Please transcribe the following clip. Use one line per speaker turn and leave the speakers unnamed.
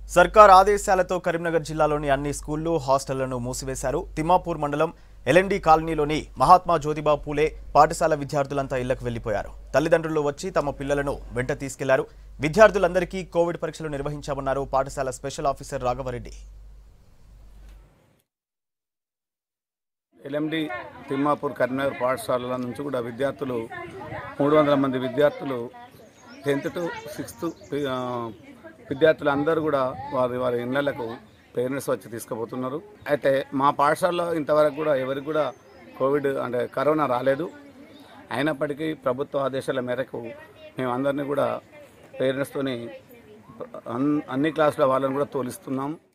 సర్కార్ ఆదేశాలతో కరీంనగర్ జిల్లాలోని అన్ని స్కూళ్లు హాస్టళ్లను మూసివేశారు తిమ్మాపూర్ మండలం ఎల్ఎండి కాలనీలోని మహాత్మా జ్యోతిబా పూలే పాఠశాల విద్యార్థులంతా ఇళ్లకు వెళ్లిపోయారు తల్లిదండ్రులు వచ్చి తమ పిల్లలను వెంట తీసుకెళ్లారు విద్యార్థులందరికీ కోవిడ్ పరీక్షలు నిర్వహించామన్నారు పాఠశాల special officer Raghavareddy
LMD Timmapur Karimnagar పాఠశాలల నుంచి కూడా విద్యార్థులు మూడు వందల మంది విద్యార్థులు టెన్త్ టు సిక్స్త్ విద్యార్థులు అందరూ కూడా వారి వారి ఇళ్లకు పేరెంట్స్ వచ్చి తీసుకుపోతున్నారు అయితే మా పాఠశాలలో ఇంతవరకు కూడా ఎవరికి కూడా కోవిడ్ అంటే కరోనా రాలేదు అయినప్పటికీ ప్రభుత్వ ఆదేశాల మేరకు మేము అందరినీ కూడా పేరెంట్స్తోని అన్- అన్ని క్లాసుల వాళ్ళని కూడా తోలిస్తున్నాం